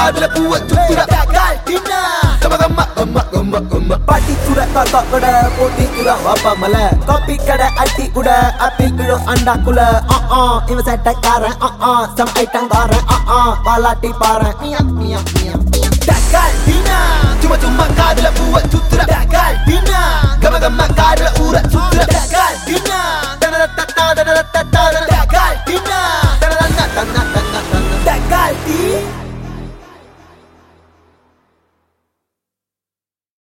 காதுல பூவ சுத்துற காட்டினா கம கம்ம கம்ம கம்ம கம்ம பாட்டி கூட காக்கா கூட போட்டி கூட வாப்பா மல காப்பி கடை அட்டி கூட ஆப்பிள் கிலோ அண்டா குல இவன் சட்டக்காரன் சம் ஐட்டம் காரன் பாலாட்டி பாறேன் மியா மியா மியா காட்டினா சும்மா சும்மா காதுல பூவ சுத்துற காட்டினா கம கம்ம காதுல ஊற சுத்துற